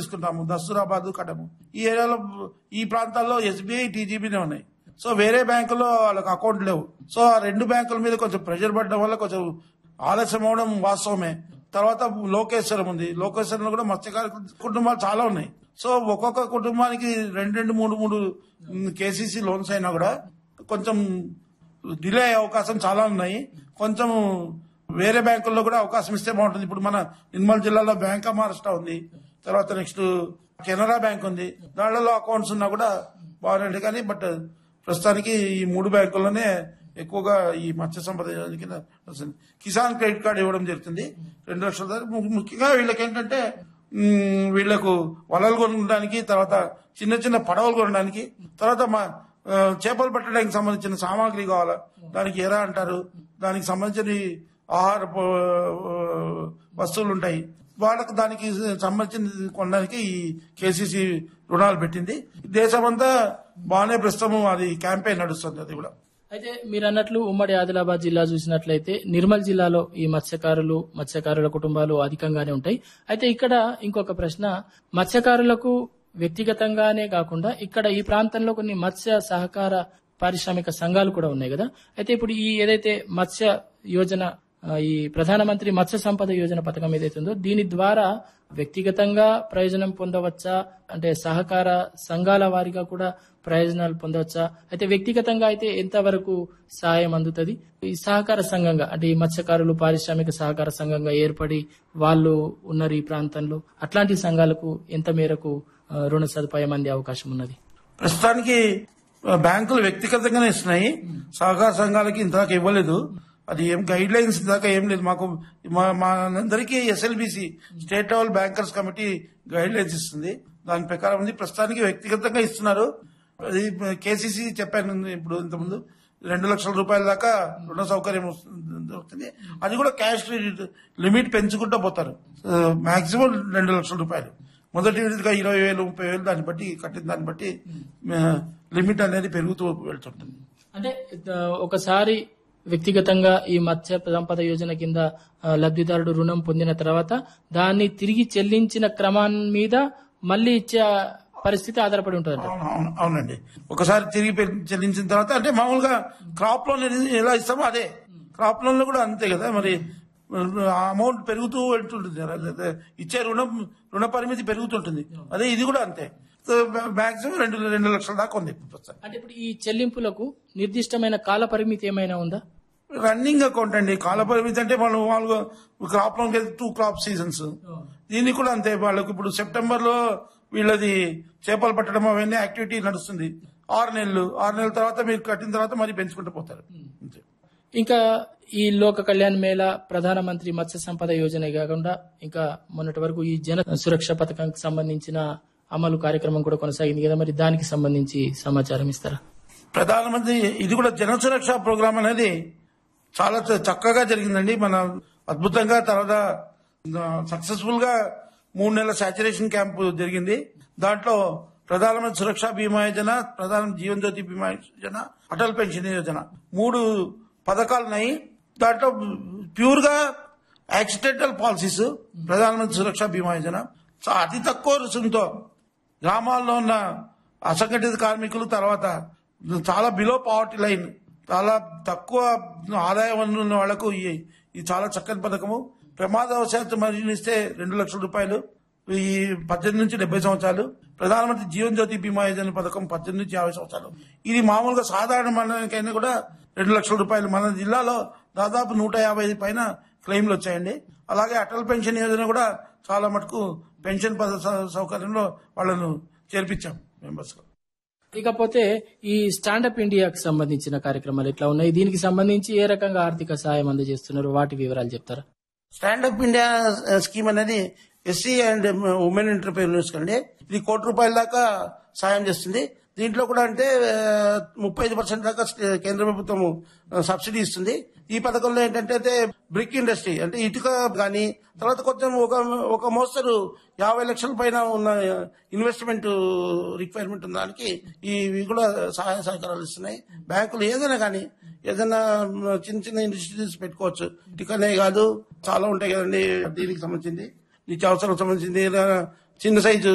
తీసుకుంటాము దస్తూరాబాద్ కడము ఈ ఏరియాలో ఈ ప్రాంతాల్లో ఎస్బీఐ టీజీబీనే ఉన్నాయి సో వేరే బ్యాంకులో వాళ్ళకి అకౌంట్ లేవు సో ఆ రెండు బ్యాంకుల మీద కొంచెం ప్రెషర్ పడడం వల్ల కొంచెం ఆలస్యం అవడం వాస్తవమే తర్వాత లోకేశ్వరం ఉంది లోకేశ్వరంలో కూడా మత్స్యకార కుటుంబాలు చాలా ఉన్నాయి సో ఒక్కొక్క కుటుంబానికి రెండు రెండు మూడు మూడు కేసీసీ లోన్స్ అయినా కూడా కొంచెం డిలే అయ్యే అవకాశం చాలా ఉన్నాయి కొంచెం వేరే బ్యాంకుల్లో కూడా అవకాశం ఇస్తే బాగుంటుంది ఇప్పుడు మన నిర్మల్ జిల్లాలో బ్యాంక్ ఆఫ్ మహారాష్ట్ర ఉంది తర్వాత నెక్స్ట్ కెనరా బ్యాంక్ ఉంది దానిలో అకౌంట్స్ ఉన్నా కూడా బాగుంది కానీ బట్ ప్రస్తుతానికి ఈ మూడు బ్యాంకుల్లోనే ఎక్కువగా ఈ మత్స్య సంపద యోజన కింద వస్తుంది కిసాన్ క్రెడిట్ కార్డు ఇవ్వడం జరుగుతుంది రెండు లక్షల దాకా ము- ముఖ్యంగా వీళ్ళకి ఏంటంటే మ్, వీళ్లకు వలలు కొనడానికి తర్వాత చిన్న చిన్న పడవలు కొనడానికి తర్వాత మా ఆ, చేపలు పట్టడానికి సంబంధించిన సామాగ్రి కావాలా దానికి ఎరా అంటారు దానికి సంబంధించిన ఆహార పో- వస్తువులు ఉంటాయి వాళ్ళకు దానికి సంబంధించిన కొనడానికి ఈ కేసీసీ రుణాలు పెట్టింది దేశమంతా బాగానే ప్రస్తుతం అది క్యాంపెయిన్ నడుస్తుంది అది కూడా అయితే మీరు అన్నట్లు ఉమ్మడి ఆదిలాబాద్ జిల్లా చూసినట్లయితే నిర్మల్ జిల్లాలో ఈ మత్స్యకారులు మత్స్యకారుల కుటుంబాలు అధికంగానే ఉంటాయి అయితే ఇక్కడ ఇంకొక ప్రశ్న మత్స్యకారులకు వ్యక్తిగతంగానే కాకుండా ఇక్కడ ఈ ప్రాంతంలో కొన్ని మత్స్య సహకార పారిశ్రామిక సంఘాలు కూడా ఉన్నాయి కదా అయితే ఇప్పుడు ఈ ఏదైతే మత్స్య యోజన ఆ, ఈ ప్రధానమంత్రి మత్స్య సంపద యోజన పథకం ఏదైతే ఉందో దీని ద్వారా వ్యక్తిగతంగా ప్రయోజనం పొందవచ్చా అంటే సహకార సంఘాల వారిగా కూడా ప్రయోజనాలు పొందవచ్చా అయితే వ్యక్తిగతంగా అయితే ఎంతవరకు సహాయం అందుతుంది ఈ సహకార సంఘంగా అంటే ఈ మత్స్యకారులు పారిశ్రామిక సహకార సంఘంగా ఏర్పడి వాళ్ళు ఉన్నారు ఈ ప్రాంతంలో అట్లాంటి సంఘాలకు ఎంత మేరకు ఆ, రుణ సదుపాయం అందే అవకాశం ఉన్నది ప్రస్తుతానికి ఆ, బ్యాంకులు వ్యక్తిగతంగానే ఇస్తున్నాయి సహకార సంఘాలకి ఇంతదాకా ఇవ్వలేదు అది ఏం గైడ్ లైన్స్ దాకా ఏం లేదు మాకు మా మా అందరికీ SLBC state level bankers committee guidelines ఇస్తుంది దాని ప్రకారం ఉంది ప్రస్తుతానికి వ్యక్తిగతంగా ఇస్తున్నారు అది కేసీసీ చెప్పాను ఇప్పుడు ఇంతకుముందు రెండు లక్షల రూపాయల దాకా రుణ సౌకర్యం వస్తుంది- దొరుకుతుంది అది కూడా క్యాష్ క్రెడిట్ లిమిట్ పెంచుకుంటూ పోతారు మాక్సిమం రెండు లక్షల రూపాయలు మొదటి విడతగా ఇరవై వేలు ముప్పై వేలు దాన్ని బట్టి కట్టిన దాన్ని బట్టి ఆ, లిమిట్ అనేది పెరుగుతూ వెళ్తుంటుంది అంటే ఆ, ఒకసారి వ్యక్తిగతంగా ఈ మత్స్య సంపద యోజన కింద ఆ, లబ్ధిదారుడు రుణం పొందిన తర్వాత దాన్ని తిరిగి చెల్లించిన క్రమాన్ మీద మళ్ళీ ఇచ్చే పరిస్థితి ఆధారపడి ఉంటుంది అవును, అవును, అవునండి ఒకసారి తిరిగి పె- చెల్లించిన తర్వాత అంటే మామూలుగా క్రాప్ లోన్ అనేది ఎలా ఇస్తామో అదే క్రాప్ లోన్ లో కూడా అంతే కదా మరి ఆ అమౌంట్ పెరుగుతూ వెళ్తుంటుంది కదా. అదే ఇచ్చే రుణం రుణ పరిమితి పెరుగుతుంటుంది అదే ఇది కూడా అంతే మాక్సిమం రెండు రెండు లక్షల దాకా ఉంది ఇప్పుడు ప్రస్తుతం. అంటే ఇప్పుడు ఈ చెల్లింపులకు నిర్దిష్టమైన కాల పరిమితి ఏమైనా ఉందా రన్నింగ్ అకౌంట్ అండి కాల పరిమితి అంటే మనం మామూలుగా crop loan two crop seasons దీనికి కూడా అంతే వాళ్ళకి ఇప్పుడు సెప్టెంబర్ లో వీళ్ళది చేపలు పట్టడం అవన్నీ యాక్టివిటీ నడుస్తుంది ఆరు నెలలు ఆరు నెలల తర్వాత మీరు కట్టిన తర్వాత మరి పెంచుకుంటూ పోతారు అంతే ఇంకా ఈ లోక కళ్యాణ్ మేళ ప్రధానమంత్రి మత్స్య సంపద యోజన కాకుండా ఇంకా మొన్నటి వరకు ఈ జన సురక్ష పథకానికి సంబంధించిన అమలు కార్యక్రమం కూడా కొనసాగింది కదా మరి దానికి సంబంధించి సమాచారం ఇస్తారా ప్రధానమంత్రి ఇది కూడా జన సురక్ష ప్రోగ్రామ్ అనేది చాలా చ- చక్కగా జరిగిందండి మన అద్భుతంగా తర్వాత సక్సెస్ఫుల్ గా మూడు నెలల సాచురేషన్ క్యాంప్ జరిగింది దాంట్లో ప్రధానమంత్రి సురక్ష బీమా యోజన ప్రధాన జీవన్ జ్యోతి బీమా యోజన అటల్ పెన్షన్ యోజన మూడు పథకాలు ఉన్నాయి దాంట్లో ప్యూర్ గా యాక్సిడెంటల్ పాలసీస్ ప్రధానమంత్రి సురక్ష బీమా యోజన చా- అతి తక్కువ రుసుముతో గ్రామాల్లో ఉన్న అసంఘటిత కార్మికులు తర్వాత చాలా బిలో పావర్టీ లైన్ చాలా తక్కువ ఆదాయం ఉన్న వాళ్లకు ఈ ఇది చాలా చక్కని పథకము ప్రమాదవశాత్తు మరణిస్తే రెండు లక్షల రూపాయలు ఈ పద్దెనిమిది నుంచి డెబ్బై సంవత్సరాలు ప్రధానమంత్రి జీవన్ జ్యోతి బీమా యోజన పథకం పద్దెనిమిది నుంచి యాభై సంవత్సరాలు ఇది మామూలుగా సాధారణ మరణానికైనా కూడా రెండు లక్షల రూపాయలు మన జిల్లాలో దాదాపు నూట యాభై పైన క్లెయిమ్లు వచ్చాయండి అలాగే అటల్ పెన్షన్ యోజన కూడా చాలా మటుకు పెన్షన్ పథ సౌ- సౌకర్యంలో వాళ్ళను చేర్పించాం మెంబర్స్ ఇకపోతే ఈ స్టాండప్ ఇండియాకి సంబంధించిన కార్యక్రమాలు ఎట్లా ఉన్నాయి దీనికి సంబంధించి ఏ రకంగా ఆర్థిక సహాయం అందజేస్తున్నారు వాటి వివరాలు చెప్తారా స్టాండప్ ఇండియా స్కీమ్ అనేది ఎస్సీ అండ్ ఉమెన్ ఎంటర్ప్రీనర్స్ కండి ఇది కోటి రూపాయల దాకా సాయం చేస్తుంది దీంట్లో కూడా అంటే ముప్పై ఐదు పర్సెంట్ దాకా స్టే- కేంద్ర ప్రభుత్వం ఆ, సబ్సిడీ ఇస్తుంది ఈ పథకంలో ఏంటంటే అయితే బ్రిక్ ఇండస్ట్రీ అంటే ఇటుక కానీ తర్వాత కొంచెం ఒక ఒక మోస్తరు యాభై లక్షల పైన ఉన్న ఇన్వెస్ట్మెంట్ రిక్వైర్మెంట్ ఉన్న దానికి ఇవి కూడా సహాయ సహకారాలు ఇస్తున్నాయి బ్యాంకులు ఏదైనా కానీ ఏదైనా చిన్న చిన్న ఇండస్ట్రీస్ పెట్టుకోవచ్చు ఇటుకనే కాదు చాలా ఉంటాయి కదండి దీనికి సంబంధించింది నిత్యావసరం సంబంధించింది ఏదైనా చిన్న సైజు